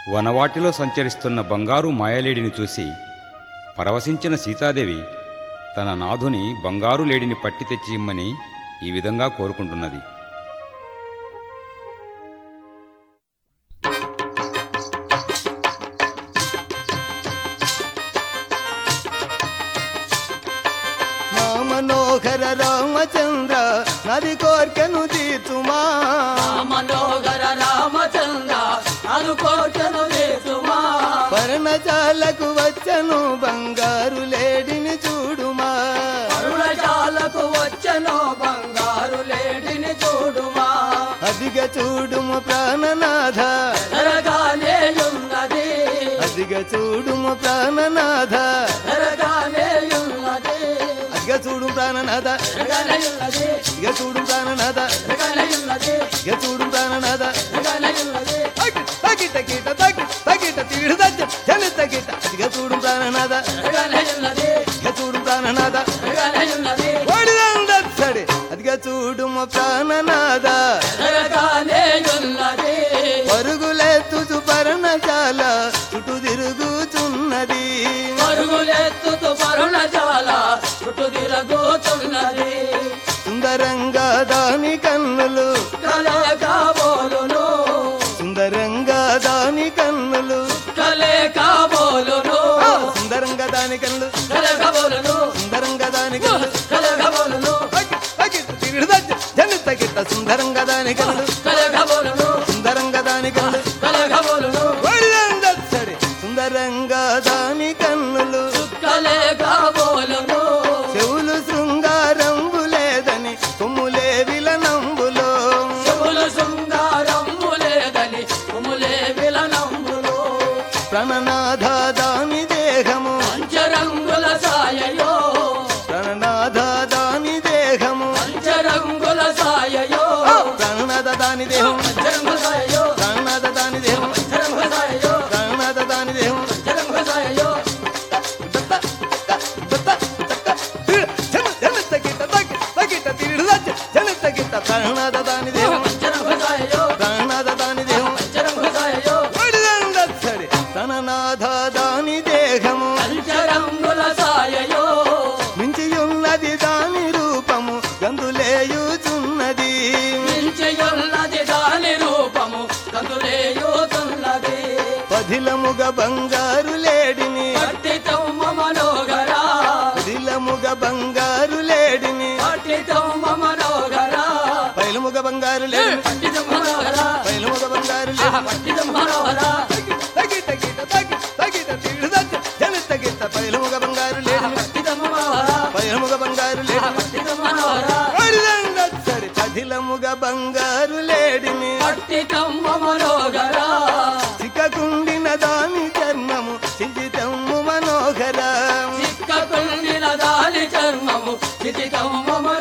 వనవాటిలో సంచరిస్తున్న బంగారు మాయలేడిని చూసి పరవశించిన సీతాదేవి తన నాథుని బంగారు లేడిని పట్టి తెచ్చి ఇమ్మని ఈ విధంగా కోరుకుంటున్నది మా మనోహర రామచంద్ర నది కోర్కెను తీర్చుమా మనోహర రామచంద్ర అనుకోచను వేసుమా పర్ణశాలకు వచ్చను బంగారు లేడిని చూడుమా అరుణశాలకు వచ్చను బంగారు లేడిని చూడుమా అదిగ చూడుము ప్రాణనాథ ఎరగానే ఉన్నది అదిగ చూడుము ప్రాణనాథ ఎరగానే ఉన్నది అదిగ చూడు ప్రాణనాథ ఎరగానే ఉన్నది ఇక చూడు ప్రాణనాథ ఎరగానే ఉన్నది ఇక చూడు ప్రాణనాథ ఎరగానే ఉన్నది తగిట కీట తగి తగిట తీడు దచ్చ జని తగిట అదిగ చూడు ప్రాణనాథ ఎరగానే ఉన్నది ఇక చూడు ప్రాణనాథ ఎరగానే ఉన్నది వాడిదందడి అదిగ చూడుము ప్రాణనాథ ఎరగానే ఉన్నది పరుగులెత్తుచు పర్ణశాల చుట్టూ తిరుగుచున్నది పరుగులెత్తుతూ పరుణశాల చుట్టూ తిరుగుతున్నది సుందరంగా దాని కన్నులు కలే కాబోలును సుందరంగా దాని కన్నులు కలే కాబోలును ఆ, సుందరంగా దాని కన్నులు కలే కాబోలును సుందరంగా దాని కన్నులు కలే కాబోలును తగి- తగిట తీడు దచ్చ జని తగిట సుందరంగా దాని కన్నులు కలే కాబోలును సుందరంగా దాని కన్నులు కలే కాబోలును వాడిదందడి సుందరంగా దాని కన్నులు కలే కాబోలును చెవులు శృంగారంబు లేదని కొమ్ములే విలనంబులో చెవులు శృంగారమ్ము లేదని కొమ్ములే విలనంబులు ప్రణనాథ దాని దేహము పంచరంగుల సాయయో ప్రణనాథ దాని దేహము పంచరంగుల సాయయో ఆ, ప్రణనాథ దాని దేహం పంచరంగుల సాయయో ప్రణనాథ దాని దేహం పంచరంగుల సాయయో ప్రణనాథ దాని దేహం పంచరంగుల సాయయో దత్త, దత్త, దత్త, దత్త, తీడు, జన, జన తగిట, తగి, తగిట, తీడు దచ్చ, జన తగిట, ప్రణనాథ దాని దేహం పంచరంగుల సాయయో ప్రణనాథ దాని దేహం పంచరంగుల సాయయో వాడిదందడి ప్రణనాథ దాని దేహము పంచరంగుల సాయయో మించియున్నది దాని రూపము గందులేయుచున్నది మించియున్నది దాని రూపము కందులేయుతున్నది పదిలముగ బంగారు లేడిని పట్టితమ్మ మనోగరా పదిలముగ బంగారు లేడిని పట్టితమ్మ మనోగరా పైలముగ బంగారు లేడిని పట్టితమ్మ మనోగరా పైలముగ బంగారు ఆహా, లేడిని పట్టితమ్మ మనోగరా తగి తగిట తగి తగిట తీడు దచ్చ జన తగిట పైలముగ బంగారు లేడిని పట్టితమ్మ మనోగరా పైలముగ బంగారు ఆహా, లేడిని పట్టితమ్మ మనోగరా వాడిదందడి పదిలముగ బంగారు లేడిని పట్టితమ్మ మనోగరా చిక్కకుండిన దాని చర్మము చింతితమ్ము మనోహర చిక్కకుండిన దాని చర్మము చితికమ్మ